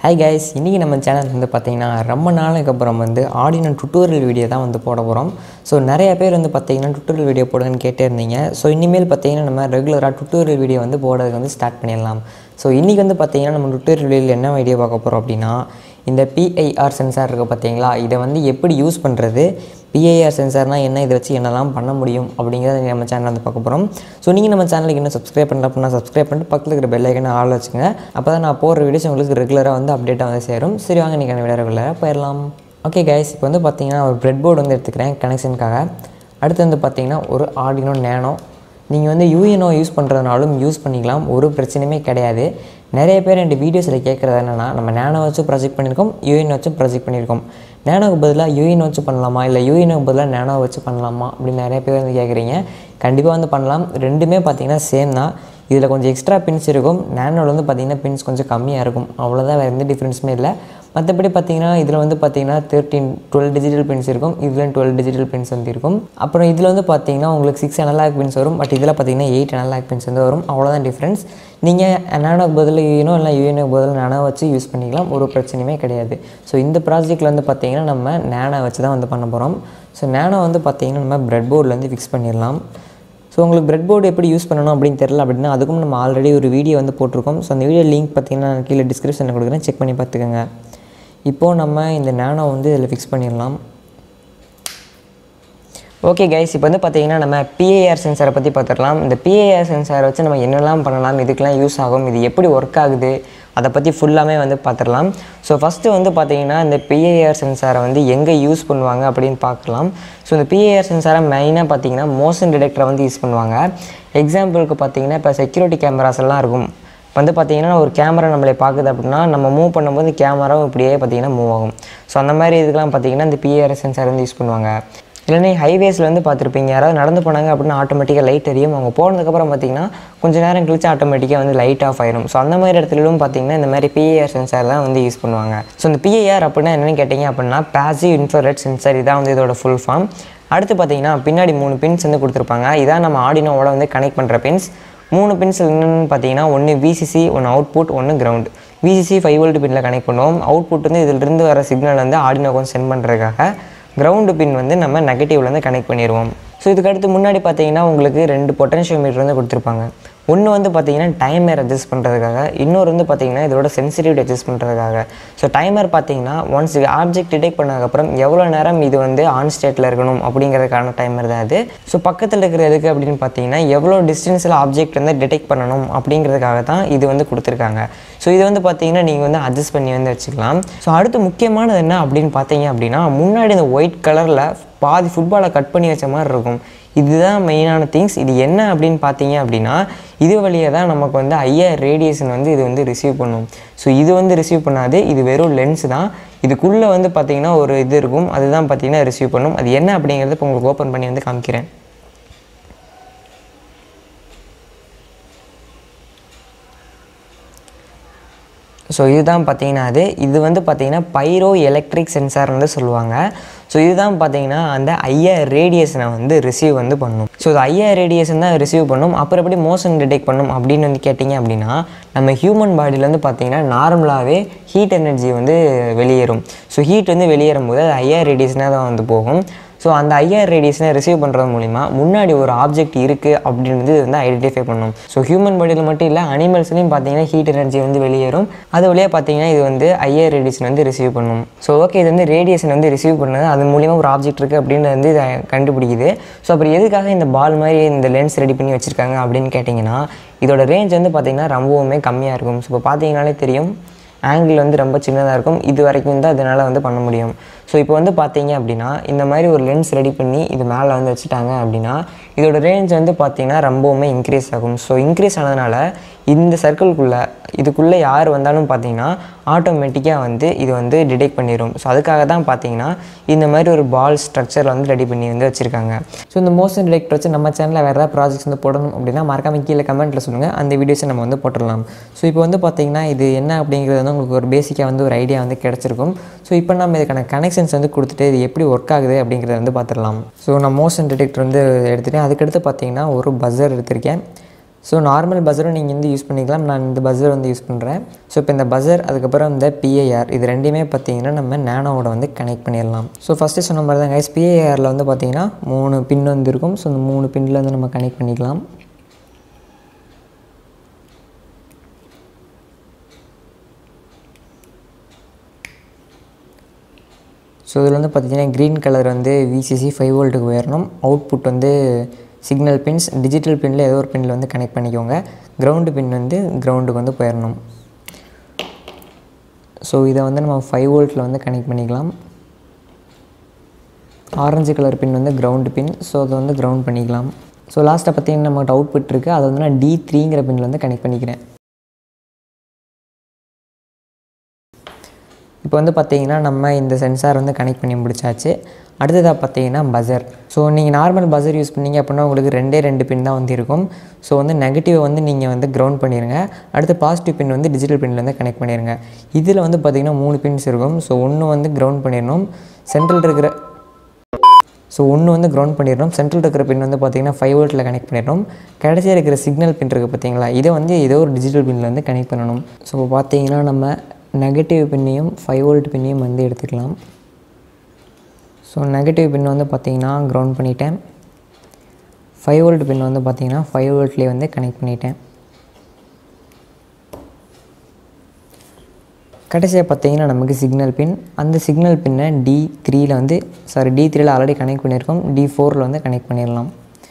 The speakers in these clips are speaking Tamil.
ஹாய் கைஸ் இன்றைக்கி நம்ம சேனல் வந்து பார்த்திங்கன்னா ரொம்ப நாளுக்கு அப்புறம் வந்து ஆடினோ டுட்டோரியல் வீடியோ தான் வந்து போட போகிறோம் ஸோ நிறைய பேர் வந்து பார்த்திங்கன்னா டுட்டோரியல் வீடியோ போடுங்கன்னு கேட்டே இருந்தீங்க ஸோ இனிமேல் பார்த்திங்கன்னா நம்ம ரெகுலராக டுட்டோரியல் வீடியோ வந்து போடுறதுக்கு வந்து ஸ்டார்ட் பண்ணிடலாம் ஸோ இன்றைக்கி வந்து பார்த்திங்கன்னா நம்ம டுட்டோரியல் வீடியோவில் என்ன வீடியோ பார்க்க போகிறோம் அப்படின்னா இந்த பிஐஆர் சென்சார் இருக்குது பார்த்தீங்களா இதை வந்து எப்படி யூஸ் பண்ணுறது பிஐஆர் சென்சார்னால் என்ன இதை வச்சு என்னெல்லாம் பண்ண முடியும் அப்படிங்கிறத நம்ம சேனலில் வந்து பார்க்க போகிறோம் ஸோ நீங்கள் நம்ம சேனலுக்கு இன்னும் சப்ஸ்கிரைப் பண்ணல அப்படின்னா சப்ஸ்கிரைப் பண்ணிட்டு பக்கத்தில் இருக்கிற பெல் ஐக்கனை ஆள் வச்சுங்க அப்போ தான் நான் போடுற வீடியோஸ் உங்களுக்கு ரெகுலராக வந்து அப்டேட்டாக வந்து சேரும் சரி வாங்க நீங்கள் விட ரெகுலராக போயிடலாம் ஓகே கைஸ் இப்போ வந்து பார்த்தீங்கன்னா ஒரு பிரெட் போர்டு வந்து எடுத்துக்கிறேன் கனெக்ஷனுக்காக அடுத்து வந்து பார்த்தீங்கன்னா ஒரு ஆர்டினோ நேனோ நீங்கள் வந்து யூஎன்ஓ யூஸ் பண்ணுறதுனாலும் யூஸ் பண்ணிக்கலாம் ஒரு பிரச்சனையுமே கிடையாது நிறைய பேர் என் வீடியோஸில் கேட்குறது என்னென்னா நம்ம நேனோ வச்சு ப்ராஜெக்ட் பண்ணியிருக்கோம் யூஎன் வச்சு ப்ராஜெக்ட் பண்ணியிருக்கோம் நேனோக்கு பதிலாக யூஎன் வச்சு பண்ணலாமா இல்லை யூஎனுக்கு பதிலாக நேனோ வச்சு பண்ணலாமா அப்படின்னு நிறைய பேர் வந்து கேட்குறீங்க கண்டிப்பாக வந்து பண்ணலாம் ரெண்டுமே பார்த்தீங்கன்னா சேம் தான் இதில் கொஞ்சம் எக்ஸ்ட்ரா பின்ஸ் இருக்கும் நேனோவில் வந்து பார்த்திங்கன்னா பின்ஸ் கொஞ்சம் கம்மியாக இருக்கும் அவ்வளோதான் வேறு எந்த டிஃப்ரென்ஸுமே இல்லை மற்றபடி பார்த்தீங்கன்னா இதில் வந்து பார்த்தீங்கன்னா தேர்ட்டின் டுவெல் டிஜிட்டல் பின்ஸ் இருக்கும் இதில் டுவெல் டிஜிட்டல் பின்ஸ் வந்து இருக்கும் அப்புறம் இதில் வந்து பார்த்தீங்கன்னா உங்களுக்கு சிக்ஸ் அனலாக் பின்ஸ் வரும் பட் இதில் பார்த்தீங்கன்னா எயிட் அனலாக் பின்ஸ் வந்து வரும் அவ்வளோதான் டிஃப்ரென்ஸ் நீங்கள் நானோக்கு பதில் யூனோ இல்லை யூஎனுக்கு பதில் நானோ வச்சு யூஸ் பண்ணிக்கலாம் ஒரு பிரச்சனையுமே கிடையாது ஸோ இந்த ப்ராஜெக்ட்டில் வந்து பார்த்தீங்கன்னா நம்ம நேனோ வச்சு தான் வந்து பண்ண போகிறோம் ஸோ நேனோ வந்து பார்த்தீங்கன்னா நம்ம ப்ரெட் போர்டில் வந்து ஃபிக்ஸ் பண்ணிடலாம் ஸோ உங்களுக்கு பிரெட் போர்டு எப்படி யூஸ் பண்ணணும் அப்படின்னு தெரில அப்படின்னா அதுக்கும் நம்ம ஆல்ரெடி ஒரு வீடியோ வந்து போட்டிருக்கோம் ஸோ அந்த வீடியோ லிங்க் பார்த்தீங்கன்னா நான் கீழே டிஸ்கிரிப்ஷனில் கொடுக்குறேன் செக் பண்ணி பார்த்துக்கோங்க இப்போது நம்ம இந்த நேனோ வந்து இதில் ஃபிக்ஸ் பண்ணிடலாம் ஓகே கைஸ் இப்போ வந்து பார்த்தீங்கன்னா நம்ம பிஏஆர் சென்சாரை பற்றி பார்த்துடலாம் இந்த பிஏஆர் சென்சாரை வச்சு நம்ம என்னெல்லாம் பண்ணலாம் இதுக்கெலாம் யூஸ் ஆகும் இது எப்படி ஒர்க் ஆகுது அதை பற்றி ஃபுல்லாமே வந்து பார்த்துடலாம் ஸோ ஃபஸ்ட்டு வந்து பார்த்தீங்கன்னா இந்த பிஏஆர் சென்சாரை வந்து எங்கே யூஸ் பண்ணுவாங்க அப்படின்னு பார்க்கலாம் ஸோ இந்த பிஏஆர் சென்சாரை மெயினாக பார்த்தீங்கன்னா மோஷன் டிடெக்டரை வந்து யூஸ் பண்ணுவாங்க எக்ஸாம்பிளுக்கு பார்த்தீங்கன்னா இப்போ செக்யூரிட்டி கேமராஸ் எல்லாம் இருக்கும் வந்து பார்த்தீங்கன்னா ஒரு கேமரா நம்மளை பார்க்குது அப்படின்னா நம்ம மூவ் பண்ணும்போது கேமராவும் இப்படியே பார்த்தீங்கன்னா மூவ் ஆகும் ஸோ அந்த மாதிரி இதுக்கெலாம் பார்த்தீங்கன்னா இந்த பிஏஆர் சென்சார் வந்து யூஸ் பண்ணுவாங்க இல்லைன்னா ஹைவேஸில் வந்து பார்த்துருப்பீங்க யாராவது நடந்து போனாங்க அப்படின்னா ஆட்டோமேட்டிக்காக லைட் எரியும் அவங்க போனதுக்கப்புறம் பார்த்தீங்கன்னா கொஞ்சம் நேரம் கழிச்சு ஆட்டோமேட்டிக்காக வந்து லைட் ஆஃப் ஆயிரும் ஸோ அந்த மாதிரி இடத்துலையும் பார்த்தீங்கன்னா இந்த மாதிரி பிஏஆர் சென்சார் தான் வந்து யூஸ் பண்ணுவாங்க ஸோ இந்த பிஏஆர் அப்படின்னா என்னென்னு கேட்டிங்க அப்படின்னா பேசிவ் இன்ஃப்ராரெட் சென்சார் இதான் வந்து இதோட ஃபுல் ஃபார்ம் அடுத்து பார்த்தீங்கன்னா பின்னாடி மூணு பின்ஸ் வந்து கொடுத்துருப்பாங்க இதான் நம்ம ஆடினோவோட வந்து கனெக்ட் பண்ணுற பின்ஸ் மூணு பின்ஸ் என்னென்னு பார்த்தீங்கன்னா ஒன்று விசிசி ஒன்று அவுட்புட் ஒன்று கிரவுண்ட் விசிசி ஃபைவ் வோல்ட் பின்னில் கனெக்ட் பண்ணுவோம் அவுட்புட் வந்து இதிலிருந்து வர சிக்னல் வந்து ஆடினோக்கு வந்து சென்ட் பண்ணுறதுக்காக கிரவுண்டு பின் வந்து நம்ம நெகட்டிவ்லேருந்து கனெக்ட் பண்ணிடுவோம் ஸோ இதுக்கு அடுத்து முன்னாடி பார்த்தீங்கன்னா உங்களுக்கு ரெண்டு பொட்டன்ஷியல் மீட்டர் வந்து கொடுத்துருப்பாங்க ஒன்று வந்து பார்த்தீங்கன்னா டைமர் அட்ஜஸ்ட் பண்ணுறதுக்காக இன்னொரு வந்து பார்த்தீங்கன்னா இதோட சென்சிட்டிவிட்டி அட்ஜஸ்ட் பண்ணுறதுக்காக ஸோ டைமர் பார்த்தீங்கன்னா ஒன்ஸ் ஆப்ஜெக்ட் டிடெக்ட் பண்ணதுக்கப்புறம் எவ்வளோ நேரம் இது வந்து ஆன் ஸ்டேட்டில் இருக்கணும் அப்படிங்கிறதுக்கான டைமர் தான் அது ஸோ பக்கத்தில் இருக்கிற எதுக்கு அப்படின்னு பார்த்தீங்கன்னா எவ்வளோ டிஸ்டன்ஸில் ஆப்ஜெக்ட் வந்து டிடெக்ட் பண்ணணும் அப்படிங்கிறதுக்காக தான் இது வந்து கொடுத்துருக்காங்க ஸோ இது வந்து பார்த்தீங்கன்னா நீங்கள் வந்து அட்ஜஸ்ட் பண்ணி வந்து வச்சுக்கலாம் ஸோ அடுத்து முக்கியமானது என்ன அப்படின்னு பார்த்தீங்க அப்படின்னா முன்னாடி இந்த ஒயிட் கலரில் பாதி ஃபுட்பாலை கட் பண்ணி வச்ச மாதிரி இருக்கும் இதுதான் மெயினான திங்ஸ் இது என்ன அப்படின்னு பார்த்தீங்க அப்படின்னா இது வழியாக தான் நமக்கு வந்து ஐஆர் ரேடியேஷன் வந்து இது வந்து ரிசீவ் பண்ணும் ஸோ இது வந்து ரிசீவ் பண்ணாது இது வெறும் லென்ஸ் தான் இதுக்குள்ளே வந்து பார்த்திங்கன்னா ஒரு இது இருக்கும் அதுதான் பார்த்திங்கன்னா ரிசீவ் பண்ணும் அது என்ன அப்படிங்கிறது இப்போ உங்களுக்கு ஓப்பன் பண்ணி வந்து காமிக்கிறேன் ஸோ இதுதான் பார்த்தீங்கன்னா அது இது வந்து பார்த்தீங்கன்னா பைரோ எலக்ட்ரிக் சென்சார் வந்து சொல்லுவாங்க ஸோ இதுதான் பார்த்தீங்கன்னா அந்த ஐஆர் ரேடியேஷனை வந்து ரிசீவ் வந்து பண்ணும் ஸோ இது ஐஆர் ரேடியேஷன் தான் ரிசீவ் பண்ணும் அப்புறம் எப்படி மோஷன் டிடெக்ட் பண்ணும் அப்படின்னு வந்து கேட்டிங்க அப்படின்னா நம்ம ஹியூமன் பாடியிலேருந்து பார்த்தீங்கன்னா நார்மலாகவே ஹீட் எனர்ஜி வந்து வெளியேறும் ஸோ ஹீட் வந்து வெளியேறும் போது அது ஐஆர் ரேடியேஷனாக தான் வந்து போகும் ஸோ அந்த ஐஆர் ரேடியேஷனை ரிசீவ் பண்ணுறது மூலிமா முன்னாடி ஒரு ஆப்ஜெக்ட் இருக்குது அப்படின்றது வந்து ஐடென்டிஃபை பண்ணும் ஸோ ஹியூமன் பாடியில் மட்டும் இல்லை அனிமல்ஸ்லையும் பார்த்தீங்கன்னா ஹீட் எனர்ஜி வந்து வெளியேறும் அது வழியாக பார்த்தீங்கன்னா இது வந்து ஐஆர் ரேடியேஷன் வந்து ரிசீவ் பண்ணும் ஸோ ஓகே இது வந்து ரேடியேஷன் வந்து ரிசீவ் பண்ணது அது மூலிமா ஒரு ஆப்ஜெக்ட் இருக்குது அப்படின்னு வந்து இதை கண்டுபிடிக்குது ஸோ அப்புறம் எதுக்காக இந்த பால் மாதிரி இந்த லென்ஸ் ரெடி பண்ணி வச்சுருக்காங்க அப்படின்னு கேட்டிங்கன்னா இதோட ரேஞ்ச் வந்து பார்த்திங்கன்னா ரொம்பவுமே கம்மியாக இருக்கும் ஸோ இப்போ பார்த்தீங்கனாலே தெரியும் ஆங்கிள் வந்து ரொம்ப சின்னதாக இருக்கும் இது வரைக்கும் தான் அதனால் வந்து பண்ண முடியும் ஸோ இப்போ வந்து பார்த்தீங்க அப்படின்னா இந்த மாதிரி ஒரு லென்ஸ் ரெடி பண்ணி இது மேலே வந்து வச்சுட்டாங்க அப்படின்னா இதோட ரேஞ்ச் வந்து பார்த்திங்கன்னா ரொம்பவுமே இன்க்ரீஸ் ஆகும் ஸோ இன்க்ரீஸ் ஆனதுனால இந்த சர்க்கிள்குள்ளே இதுக்குள்ளே யார் வந்தாலும் பார்த்தீங்கன்னா ஆட்டோமேட்டிக்காக வந்து இது வந்து டிடெக்ட் பண்ணிடும் ஸோ அதுக்காக தான் பார்த்தீங்கன்னா இந்த மாதிரி ஒரு பால் ஸ்ட்ரக்சர் வந்து ரெடி பண்ணி வந்து வச்சுருக்காங்க ஸோ இந்த மோஷன் டிடெக்டர் வச்சு நம்ம சேனலில் வேறு ஏதாவது ப்ராஜெக்ட்ஸ் வந்து போடணும் அப்படின்னா மறக்காம கீழே கமெண்ட்டில் சொல்லுங்கள் அந்த வீடியோஸை நம்ம வந்து போட்டுடலாம் ஸோ இப்போ வந்து பார்த்தீங்கன்னா இது என்ன அப்படிங்கிறது வந்து உங்களுக்கு ஒரு பேசிக்காக வந்து ஒரு ஐடியா வந்து கிடச்சிருக்கும் ஸோ இப்போ நம்ம இதுக்கான கனெக்ஷன்ஸ் வந்து கொடுத்துட்டு இது எப்படி ஒர்க் ஆகுது அப்படிங்கிறத வந்து பார்த்துடலாம் ஸோ நான் மோஷன் டிடெக்டர் வந்து எடுத்துகிட்டேன் அதுக்கடுத்து பார்த்தீங்கன்னா ஒரு பஸ்ஸர் எடுத்திருக்கேன் ஸோ நார்மல் பஸரும் நீங்கள் வந்து யூஸ் பண்ணிக்கலாம் நான் இந்த பஸர் வந்து யூஸ் பண்ணுறேன் ஸோ இப்போ இந்த பஸர் அதுக்கப்புறம் இந்த பிஏஆர் இது ரெண்டுமே பார்த்தீங்கன்னா நம்ம நேனோவோட வந்து கனெக்ட் பண்ணிடலாம் ஸோ ஃபஸ்ட்டு சொன்ன மாதிரி தான் கைஸ் பிஏஆரில் வந்து பார்த்தீங்கன்னா மூணு பின் வந்து இருக்கும் ஸோ இந்த மூணு பின்னில் வந்து நம்ம கனெக்ட் பண்ணிக்கலாம் ஸோ இதில் வந்து பார்த்தீங்கன்னா க்ரீன் கலர் வந்து விசிசி ஃபைவ் வோல்ட்டுக்கு போயிடணும் அவுட்புட் வந்து சிக்னல் பின்ஸ் டிஜிட்டல் பின்னில் ஏதோ ஒரு பின்னில் வந்து கனெக்ட் பண்ணிக்கோங்க கிரவுண்டு பின் வந்து கிரவுண்டுக்கு வந்து போயிடணும் ஸோ இதை வந்து நம்ம ஃபைவ் வோல்ட்டில் வந்து கனெக்ட் பண்ணிக்கலாம் ஆரஞ்சு கலர் பின் வந்து கிரவுண்டு பின் ஸோ அதை வந்து கிரவுண்ட் பண்ணிக்கலாம் ஸோ லாஸ்ட்டாக பார்த்தீங்கன்னா நம்மகிட்ட அவுட்புட் இருக்குது அதை வந்து நான் டி த்ரீங்கிற பின்னில் வந்து கனெக்ட் பண்ணிக்கிறேன் இப்போ வந்து பார்த்தீங்கன்னா நம்ம இந்த சென்சார் வந்து கனெக்ட் பண்ணி முடிச்சாச்சு அடுத்ததாக பார்த்தீங்கன்னா பஸர் ஸோ நீங்கள் நார்மல் பஸர் யூஸ் பண்ணீங்க அப்படின்னா உங்களுக்கு ரெண்டே ரெண்டு பின் தான் வந்து இருக்கும் ஸோ வந்து நெகட்டிவ் வந்து நீங்கள் வந்து கிரவுண்ட் பண்ணிடுங்க அடுத்து பாசிட்டிவ் பின் வந்து டிஜிட்டல் பின்னில் வந்து கனெக்ட் பண்ணிடுங்க இதில் வந்து பார்த்தீங்கன்னா மூணு பின்ஸ் இருக்கும் ஸோ ஒன்று வந்து கிரவுண்ட் பண்ணிடணும் சென்ட்ரல் இருக்கிற ஸோ ஒன்று வந்து கிரவுண்ட் பண்ணிடணும் சென்ட்ரல் இருக்கிற பின் வந்து பார்த்தீங்கன்னா ஃபைவ் வோல்ட்டில் கனெக்ட் பண்ணிடணும் கடைசியாக இருக்கிற சிக்னல் பின் இருக்குது பார்த்தீங்களா இதை வந்து ஏதோ ஒரு டிஜிட்டல் பின்னில் வந்து கனெக்ட் பண்ணணும் ஸோ பார்த்தீங்கன்னா நம்ம நெகட்டிவ் பின்னையும் ஃபைவ் வோல்ட் பின்னையும் வந்து எடுத்துக்கலாம் ஸோ நெகட்டிவ் பின் வந்து பார்த்தீங்கன்னா கிரவுண்ட் பண்ணிட்டேன் ஃபைவ் வோல்ட் பின் வந்து பார்த்தீங்கன்னா ஃபைவ் வோல்ட்லேயே வந்து கனெக்ட் பண்ணிட்டேன் கடைசியாக பார்த்தீங்கன்னா நமக்கு சிக்னல் பின் அந்த சிக்னல் பின்னை டி த்ரீயில் வந்து சாரி டி த்ரீயில் ஆல்ரெடி கனெக்ட் பண்ணியிருக்கோம் டி ஃபோரில் வந்து கனெக்ட் பண்ணிடலாம்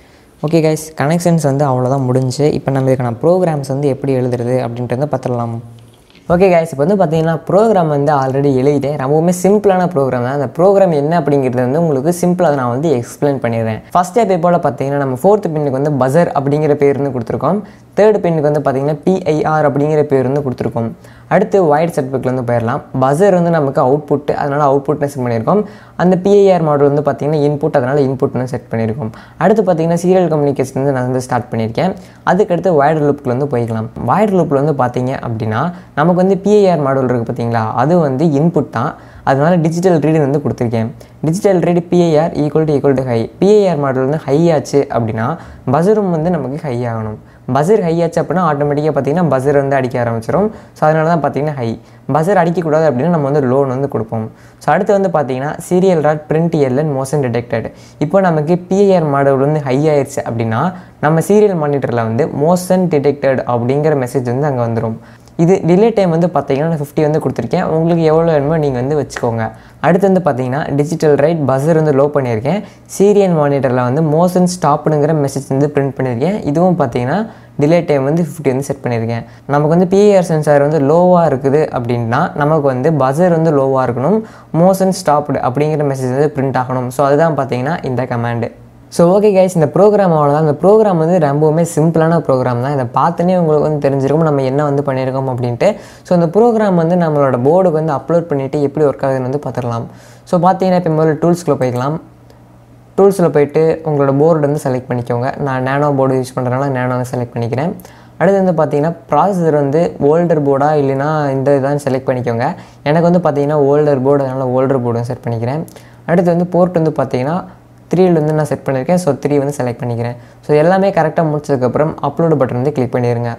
ஓகே கைஸ் கனெக்ஷன்ஸ் வந்து அவ்வளோதான் முடிஞ்சு இப்போ நம்ம இதுக்கான ப்ரோக்ராம்ஸ் வந்து எப்படி எழுதுறது அப்படின்ட்டு வந்து பார்த்துடலாம் ஓகே கைஸ் இப்போ வந்து பார்த்தீங்கன்னா ப்ரோக்ராம் வந்து ஆல்ரெடி எழுதிட்டேன் ரொம்பவுமே சிம்பிளான ப்ரோக்ராம் தான் அந்த ப்ரோக்ராம் என்ன அப்படிங்கிறது வந்து உங்களுக்கு சிம்பிளாக நான் வந்து எக்ஸ்பிளைன் பண்ணிடுறேன் ஃபஸ்ட் ஸ்டெப் போல் பார்த்தீங்கன்னா நம்ம ஃபோர்த் பின்னுக்கு வந்து பஸர் அப்படிங்கிற பேர் வந்து கொடுத்துருக்கோம் தேர்ட் பின்னுக்கு வந்து பார்த்தீங்கன்னா பிஐஆர் அப்படிங்கிற பேர் வந்து கொடுத்துருக்கோம் அடுத்து ஒயிட் செட்புக்கில் வந்து போயிடலாம் பஸர் வந்து நமக்கு அவுட்புட் அதனால் அவுட்புட்னு செட் பண்ணியிருக்கோம் அந்த பிஐஆர் மாடல் வந்து பார்த்தீங்கன்னா இன்புட் அதனால் இன்புட்னு செட் பண்ணியிருக்கோம் அடுத்து பார்த்தீங்கன்னா சீரியல் கம்யூனிகேஷன் வந்து நான் வந்து ஸ்டார்ட் பண்ணியிருக்கேன் அதுக்கடுத்து வயர்டு லூப்பில் வந்து போய்க்கலாம் வயர்டு லூப்பில் வந்து பார்த்தீங்க அப்படின்னா நமக்கு வந்து பிஐஆர் மாடல் இருக்குது பார்த்தீங்களா அது வந்து இன்புட் தான் அதனால டிஜிட்டல் ரீடு வந்து கொடுத்துருக்கேன் digital read PIR equal to equal to high PIR model வந்து ஹை ஆச்சு அப்படின்னா பஸரும் வந்து நமக்கு ஹை ஆகணும் பஸர் ஹை ஆச்சு அப்படின்னா ஆட்டோமேட்டிக்காக பார்த்தீங்கன்னா பஸர் வந்து அடிக்க ஆரம்பிச்சிடும் ஸோ அதனால தான் பார்த்தீங்கன்னா ஹை பஸர் அடிக்கக்கூடாது அப்படின்னா நம்ம வந்து லோன் வந்து கொடுப்போம் ஸோ அடுத்து வந்து பார்த்தீங்கன்னா சீரியல் ராட் பிரிண்ட் எல்என் மோஷன் டிடெக்டட் இப்போ நமக்கு பிஐஆர் மாடல் வந்து ஹை ஆயிடுச்சு அப்படின்னா நம்ம சீரியல் மானிட்டரில் வந்து மோஷன் டிடெக்டட் அப்படிங்கிற மெசேஜ் வந்து அங்கே வந்துடும் இது டிலே டைம் வந்து பார்த்தீங்கன்னா நான் ஃபிஃப்டி வந்து கொடுத்துருக்கேன் உங்களுக்கு எவ்வளோ வேணுமோ நீங்கள் வந்து வச்சுக்கோங்க அடுத்து வந்து பார்த்தீங்கன்னா டிஜிட்டல் ரைட் பஸர் வந்து லோ பண்ணியிருக்கேன் சீரியல் மானிட்டரில் வந்து மோஷன் ஸ்டாப்னுங்கிற மெசேஜ் வந்து பிரிண்ட் பண்ணியிருக்கேன் இதுவும் பார்த்தீங்கன்னா டிலே டைம் வந்து ஃபிஃப்டி வந்து செட் பண்ணியிருக்கேன் நமக்கு வந்து பிஏஆர் சென்சார் வந்து லோவாக இருக்குது அப்படின்னா நமக்கு வந்து பஸர் வந்து லோவாக இருக்கணும் மோஷன் ஸ்டாப்டு அப்படிங்கிற மெசேஜ் வந்து பிரிண்ட் ஆகணும் ஸோ அதுதான் பார்த்தீங்கன்னா இந்த கமாண்டு ஸோ ஓகே கைஸ் இந்த ப்ரோக்ராம் அவ்வளோதான் இந்த ப்ரோக்ராம் வந்து ரொம்பவுமே சிம்பிளான ப்ரோக்ராம் தான் இதை பார்த்தோன்னே உங்களுக்கு வந்து தெரிஞ்சிருக்கும் நம்ம என்ன வந்து பண்ணியிருக்கோம் அப்படின்ட்டு ஸோ இந்த ப்ரோக்ராம் வந்து நம்மளோட போர்டுக்கு வந்து அப்லோட் பண்ணிவிட்டு எப்படி ஒர்க் ஆகுதுன்னு வந்து பார்த்துடலாம் ஸோ பார்த்தீங்கன்னா இப்போ முதல்ல டூல்ஸ்குள்ளே போய்க்கலாம் டூல்ஸில் போயிட்டு உங்களோட போர்டு வந்து செலக்ட் பண்ணிக்கோங்க நான் நேனோ போர்டு யூஸ் பண்ணுறதுனால நேனோ வந்து செலக்ட் பண்ணிக்கிறேன் அடுத்து வந்து பார்த்தீங்கன்னா ப்ராசஸர் வந்து ஓல்டர் போர்டா இல்லைனா இந்த இதான் செலக்ட் பண்ணிக்கோங்க எனக்கு வந்து பார்த்தீங்கன்னா ஓல்டர் போர்டு அதனால் ஓல்டர் போர்டு செட் பண்ணிக்கிறேன் அடுத்து வந்து போர்ட் வந்து பார்த்தீங்கன்னா த்ரீயில் வந்து நான் செட் பண்ணியிருக்கேன் ஸோ த்ரீ வந்து செலக்ட் பண்ணிக்கிறேன் ஸோ எல்லாமே கரெக்டாக முடிச்சதுக்கப்புறம் அப்லோடு பட்டன் வந்து கிளிக் பண்ணிடுங்க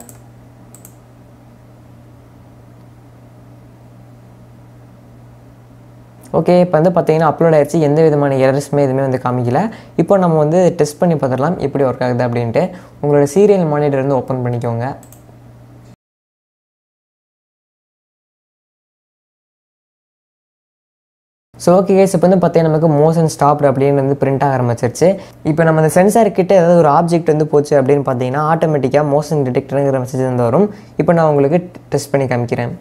ஓகே இப்போ வந்து பார்த்தீங்கன்னா அப்லோட் ஆயிடுச்சு எந்த விதமான எரர்ஸுமே எதுவுமே வந்து காமிக்கல இப்போ நம்ம வந்து டெஸ்ட் பண்ணி பார்த்துடலாம் எப்படி ஒர்க் ஆகுது அப்படின்ட்டு உங்களோட சீரியல் மானிட்டர் வந்து ஓப்பன் பண்ணிக்கோங்க ஸோ ஓகே கேஸ் இப்போ வந்து பார்த்தீங்கன்னா நமக்கு மோஷன் ஸ்டாப் அப்படின்னு வந்து பிரிண்ட் ஆக ஆரம்பிச்சிருச்சு இப்போ நம்ம அந்த சென்சார் கிட்ட ஏதாவது ஒரு ஆப்ஜெக்ட் வந்து போச்சு அப்படின்னு பார்த்தீங்கன்னா ஆட்டோமேட்டிக்காக மோஷன் டிடெக்டருங்கிற மெசேஜ் வந்து வரும் இப்போ நான் உங்களுக்கு டெஸ்ட் பண்ணி காமிக்கிறேன்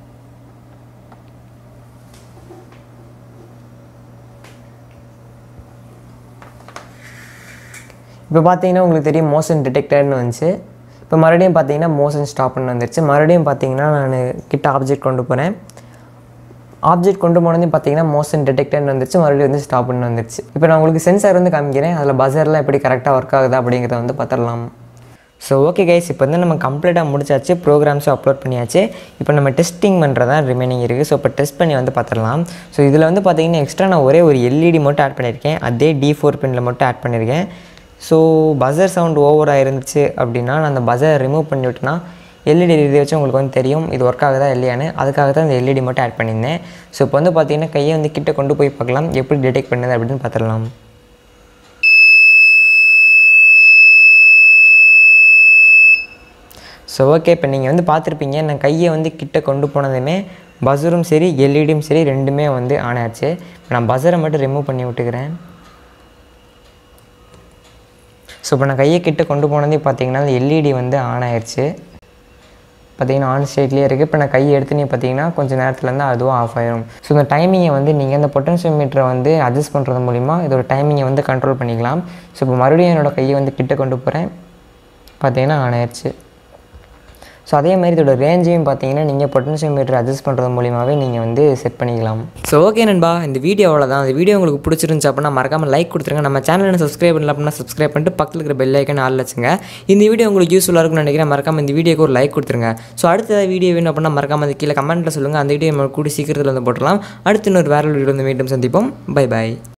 இப்போ பார்த்தீங்கன்னா உங்களுக்கு தெரியும் மோஷன் டிடெக்டர்னு வந்துச்சு இப்போ மறுபடியும் பார்த்தீங்கன்னா மோஷன் ஸ்டாப்னு வந்துருச்சு மறுபடியும் பார்த்தீங்கன்னா நான் கிட்ட ஆப்ஜெக்ட் கொண்டு போகிறேன் ஆப்ஜெக்ட் கொண்டு போனது பார்த்தீங்கன்னா மோஷன் டிடெக்டர்னு வந்துருச்சு மறுபடியும் வந்து ஸ்டாப்னு வந்துருச்சு இப்போ நான் உங்களுக்கு சென்சார் வந்து காமிக்கிறேன் அதில் பஸர்லாம் எப்படி கரெக்டாக ஒர்க் ஆகுதா அப்படிங்கிறத வந்து பார்த்துடலாம் ஸோ ஓகே கைஸ் இப்போ வந்து நம்ம கம்ப்ளீட்டாக முடிச்சாச்சு ப்ரோக்ராம்ஸும் அப்லோட் பண்ணியாச்சு இப்போ நம்ம டெஸ்டிங் பண்ணுறதா ரிமைனிங் இருக்குது ஸோ இப்போ டெஸ்ட் பண்ணி வந்து பார்த்துடலாம் ஸோ இதில் வந்து பார்த்தீங்கன்னா எக்ஸ்ட்ரா நான் ஒரே ஒரு எல்இடி மட்டும் ஆட் பண்ணியிருக்கேன் அதே டி ஃபோர் பின்னில் மட்டும் ஆட் பண்ணியிருக்கேன் ஸோ பஸர் சவுண்ட் ஓவராக இருந்துச்சு அப்படின்னா நான் அந்த பஸரை ரிமூவ் பண்ணி விட்டேன்னா எல்இடி இதை வச்சு உங்களுக்கு வந்து தெரியும் இது ஒர்க் ஆகுதா இல்லையான்னு அதுக்காக தான் இந்த எல்இடி மட்டும் ஆட் பண்ணியிருந்தேன் ஸோ இப்போ வந்து பார்த்தீங்கன்னா கையை வந்து கிட்ட கொண்டு போய் பார்க்கலாம் எப்படி டிடெக்ட் பண்ணுது அப்படின்னு பார்த்துடலாம் ஸோ ஓகே இப்போ நீங்கள் வந்து பார்த்துருப்பீங்க நான் கையை வந்து கிட்ட கொண்டு போனதுமே பஸரும் சரி எல்இடியும் சரி ரெண்டுமே வந்து ஆன் ஆச்சு இப்போ நான் பஸரை மட்டும் ரிமூவ் பண்ணி விட்டுக்கிறேன் ஸோ இப்போ நான் கையை கிட்ட கொண்டு போனதே பார்த்தீங்கன்னா அந்த எல்இடி வந்து ஆன் ஆயிடுச்சு பார்த்தீங்கன்னா ஆன் ஸ்டேட்லேயே இருக்குது இப்போ நான் கையை எடுத்துனே பார்த்தீங்கன்னா கொஞ்சம் நேரத்துலேருந்து அதுவும் ஆஃப் ஆயிரும் ஸோ இந்த டைமிங்கை வந்து நீங்கள் இந்த பொட்டன்ஷியல் மீட்டரை வந்து அட்ஜஸ்ட் பண்ணுறது மூலிமா இதோட டைமிங்கை வந்து கண்ட்ரோல் பண்ணிக்கலாம் ஸோ இப்போ மறுபடியும் என்னோடய கையை வந்து கிட்ட கொண்டு போகிறேன் பார்த்தீங்கன்னா ஆன் ஆயிடுச்சு ஸோ அதே மாதிரி இதோட ரேஞ்சையும் பார்த்தீங்கன்னா நீங்கள் பொட்டன்ஷியல் மீட்டர் அட்ஜஸ்ட் பண்ணுறது மூலியமாகவே நீங்கள் வந்து செட் பண்ணிக்கலாம் ஸோ ஓகே நண்பா இந்த வீடியோ அவ்வளோதான் இந்த வீடியோ உங்களுக்கு பிடிச்சிருந்துச்சு அப்படின்னா மறக்காமல் லைக் கொடுத்துருங்க நம்ம சேனலில் சப்ஸ்கிரைப் பண்ணல அப்படின்னா சப்ஸ்கிரைப் பண்ணிட்டு பக்கத்தில் இருக்கிற பெல் ஐக்கன் ஆள் வச்சுங்க இந்த வீடியோ உங்களுக்கு யூஸ்ஃபுல்லாக இருக்கும்னு நினைக்கிறேன் மறக்காம இந்த வீடியோக்கு ஒரு லைக் கொடுத்துருங்க ஸோ அடுத்த வீடியோ வேணும் அப்படின்னா மறக்காம அது கீழே கமெண்ட்டில் சொல்லுங்கள் அந்த வீடியோ நம்ம கூடி சீக்கிரத்தில் வந்து போட்டுடலாம் அடுத்து இன்னொரு வேற வீடியோ வந்து மீண்டும் சந்திப்போம் பை பை